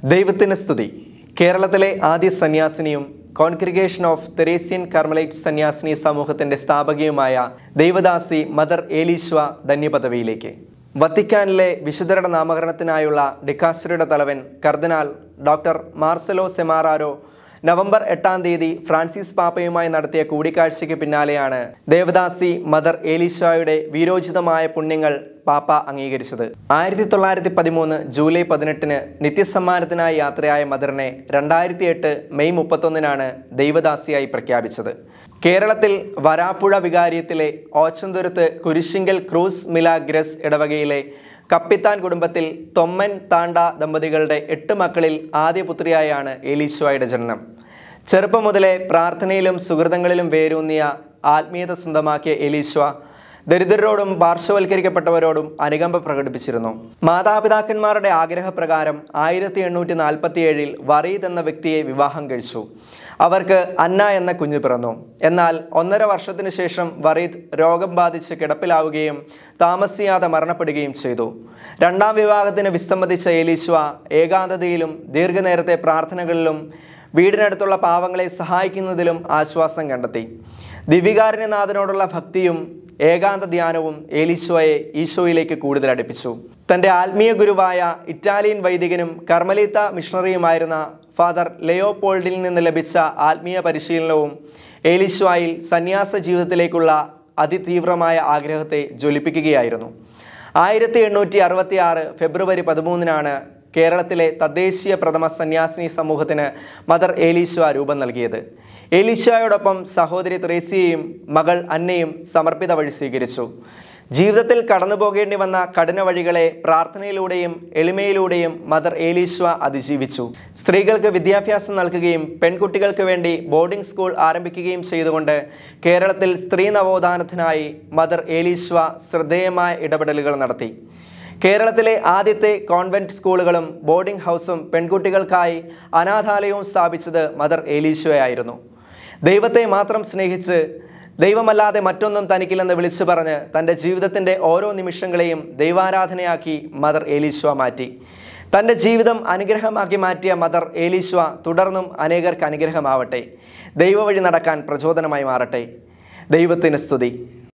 ദൈവത്തിന് സ്തുതി കേരളത്തിലെ ആദ്യ സന്യാസിനിയും കോൺഗ്രിഗേഷൻ ഓഫ് തെരേസ്യൻ കർമലൈറ്റ് സന്യാസിനി സമൂഹത്തിന്റെ സ്ഥാപകയുമായ ദൈവദാസി മദർ ഏലീശ്വ ധന്യപദവിയിലേക്ക് വത്തിക്കാനിലെ വിശുദ്ധരുടെ നാമകരണത്തിനായുള്ള ഡിക്കാസ്റ്ററിയുടെ തലവൻ കർദിനാൾ ഡോക്ടർ മാർസലോ സെമാറാരോ നവംബർ എട്ടാം തീയതി ഫ്രാൻസിസ് പാപ്പയുമായി നടത്തിയ കൂടിക്കാഴ്ചയ്ക്ക് പിന്നാലെയാണ് ദേവദാസി മദർ ഏലീഷായുടെ വീരോചിതമായ പുണ്യങ്ങൾ പാപ്പ അംഗീകരിച്ചത് ആയിരത്തി തൊള്ളായിരത്തി പതിമൂന്ന് ജൂലൈ പതിനെട്ടിന് നിത്യസമ്മാനത്തിനായി യാത്രയായ മദറിനെ രണ്ടായിരത്തി എട്ട് മെയ് മുപ്പത്തൊന്നിനാണ് ദൈവദാസിയായി പ്രഖ്യാപിച്ചത് കേരളത്തിൽ വരാപ്പുഴ വികാരിയത്തിലെ ഓച്ചന്തുരത്ത് കുരിശിങ്കൽ ക്രൂസ് മിലാഗ്രസ് ഇടവകയിലെ കപ്പിത്താൻ കുടുംബത്തിൽ തൊമ്മൻ താണ്ട ദമ്പതികളുടെ എട്ട് മക്കളിൽ ആദ്യ പുത്രിയായാണ് ഏലീശോയുടെ ജനനം ചെറുപ്പം മുതലേ പ്രാർത്ഥനയിലും സുഹൃതങ്ങളിലും വേരൂന്നിയ ആത്മീയത സ്വന്തമാക്കിയ എലീശ്വ ദരിദ്രരോടും പാർശ്വവൽക്കരിക്കപ്പെട്ടവരോടും അനുകമ്പ പ്രകടിപ്പിച്ചിരുന്നു മാതാപിതാക്കന്മാരുടെ ആഗ്രഹപ്രകാരം ആയിരത്തി എണ്ണൂറ്റി നാൽപ്പത്തി ഏഴിൽ വറീദ് എന്ന വ്യക്തിയെ വിവാഹം കഴിച്ചു അവർക്ക് അന്ന എന്ന കുഞ്ഞ് പിറന്നു എന്നാൽ ഒന്നര വർഷത്തിനു ശേഷം വറീദ് രോഗം ബാധിച്ച് കിടപ്പിലാവുകയും താമസിയാതെ മരണപ്പെടുകയും ചെയ്തു രണ്ടാം വിവാഹത്തിന് വിസമ്മതിച്ച എലീശ്വ ഏകാന്തതയിലും ദീർഘനേരത്തെ പ്രാർത്ഥനകളിലും വീടിനടുത്തുള്ള പാവങ്ങളെ സഹായിക്കുന്നതിലും ആശ്വാസം കണ്ടെത്തി ദിവികാരനാഥനോടുള്ള ഭക്തിയും ഏകാന്ത ധ്യാനവും ഏലീശോയെ ഈശോയിലേക്ക് കൂടുതൽ അടുപ്പിച്ചു തൻ്റെ ആത്മീയ ഗുരുവായ ഇറ്റാലിയൻ വൈദികനും കർമ്മലീത്ത മിഷണറിയുമായിരുന്ന ഫാദർ ലെയോപോൾഡിൽ നിന്ന് ലഭിച്ച ആത്മീയ പരിശീലനവും ഏലീശോയിൽ സന്യാസ ജീവിതത്തിലേക്കുള്ള അതിതീവ്രമായ ആഗ്രഹത്തെ ജ്വലിപ്പിക്കുകയായിരുന്നു ആയിരത്തി എണ്ണൂറ്റി അറുപത്തി ആറ് ഫെബ്രുവരി പതിമൂന്നിനാണ് കേരളത്തിലെ തദ്ദേശീയ പ്രഥമ സന്യാസിനി സമൂഹത്തിന് മദർ ഏലീശ്വ രൂപം നൽകിയത് ഏലീശ്വയോടൊപ്പം സഹോദരി ത്രേസിയെയും മകൾ അന്നയും സമർപ്പിത വഴി സ്വീകരിച്ചു ജീവിതത്തിൽ കടന്നു പോകേണ്ടി വന്ന കഠിന വഴികളെ പ്രാർത്ഥനയിലൂടെയും എളിമയിലൂടെയും മദർ ഏലീശ്വ അതിജീവിച്ചു സ്ത്രീകൾക്ക് വിദ്യാഭ്യാസം നൽകുകയും പെൺകുട്ടികൾക്ക് വേണ്ടി ബോർഡിംഗ് സ്കൂൾ ആരംഭിക്കുകയും ചെയ്തുകൊണ്ട് കേരളത്തിൽ സ്ത്രീ നവോത്ഥാനത്തിനായി മദർ ഏലീശ്വ ശ്രദ്ധേയമായ ഇടപെടലുകൾ നടത്തി കേരളത്തിലെ ആദ്യത്തെ കോൺവെന്റ് സ്കൂളുകളും ബോർഡിംഗ് ഹൗസും പെൺകുട്ടികൾക്കായി അനാഥാലയവും സ്ഥാപിച്ചത് മദർ ഏലീശോയായിരുന്നു ദൈവത്തെ മാത്രം സ്നേഹിച്ച് ദൈവമല്ലാതെ മറ്റൊന്നും തനിക്കില്ലെന്ന് വിളിച്ചു പറഞ്ഞ് തൻ്റെ ജീവിതത്തിൻ്റെ ഓരോ നിമിഷങ്ങളെയും ദൈവാരാധനയാക്കി മദർ ഏലീശ്വ മാറ്റി തൻ്റെ ജീവിതം അനുഗ്രഹമാക്കി മാറ്റിയ മദർ ഏലീശ്വ തുടർന്നും അനേകർക്ക് അനുഗ്രഹമാവട്ടെ ദൈവവഴി നടക്കാൻ പ്രചോദനമായി മാറട്ടെ ദൈവത്തിന് സ്തുതി